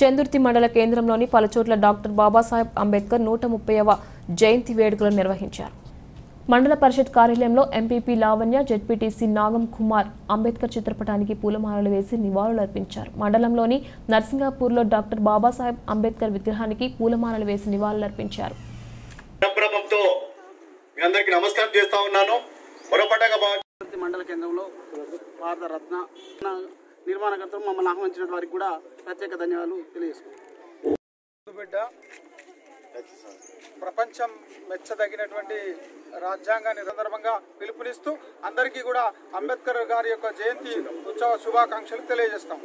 చందుర్తి మండల కేంద్రంలోని పలుచోట్ల డాక్టర్ బాబాసాహెబ్ అంబేద్కర్ నూట ముప్పైవ జయంతి వేడుకలు నిర్వహించారు మండల పరిషత్ కార్యాలయంలో ఎంపీపీ లావణ్య జెడ్పీటీసీ నాగం కుమార్ అంబేద్కర్ చిత్రపటానికి పూలమాలలు వేసి నివాళులర్పించారు మండలంలోని నర్సింగాపూర్లో డాక్టర్ బాబాసాహెబ్ అంబేద్కర్ విగ్రహానికి పూలమాలలు వేసి నివాళులర్పించారు సంభ్రమంతో మీ అందరికి నమస్కారం చేస్తా ఉన్నాను పొరపాటుగా భావించ ప్రతి మండల కేంద్రంలో భారత రత్న నిర్మాణకర్తలు మమ్మల్ని ఆహ్వానించిన వారికి కూడా ప్రత్యేక ధన్యవాదాలు తెలియజేసుకుంటాం బిడ్డ ప్రపంచం మెచ్చదగినటువంటి రాజ్యాంగాన్ని సందర్భంగా పిలుపునిస్తూ అందరికీ కూడా అంబేద్కర్ గారి యొక్క జయంతి ఉత్సవ శుభాకాంక్షలు తెలియజేస్తాం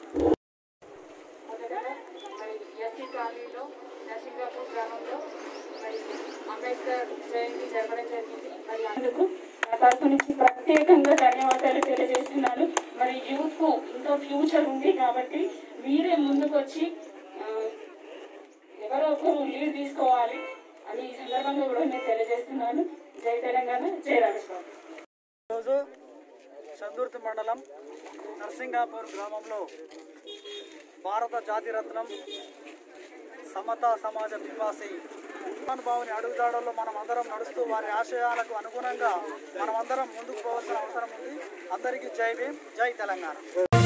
మరి ఎస్సీ కాలనీలో నర్సింగాపూర్ గ్రామంలో మరి అంబేద్కర్ జయంతి జరగడం జరిగింది మరి అందుకు నా తరఫు నుంచి ప్రత్యేకంగా ధన్యవాదాలు తెలియజేస్తున్నాను మరి యూత్ కు ఇంకా ఫ్యూచర్ ఉంది కాబట్టి మీరే ముందుకు వచ్చి ఆ, ఎవరో ఒకరు లీడ్ తీసుకోవాలి అని ఈ సందర్భంగా కూడా నేను తెలియజేస్తున్నాను జై తెలంగాణ జై రాజస్వామి ఈరోజు చందుర్తి మండలం నర్సింగాపూర్ గ్రామంలో భారత జాతిరత్నం సమతా సమాజ పిపాసి మహానుభావుని అడుగుదాడల్లో మనం అందరం నడుస్తూ వారి ఆశయాలకు అనుగుణంగా మనం అందరం ముందుకు పోవాల్సిన అవసరం ఉంది అందరికీ జై భీమ్ జై తెలంగాణ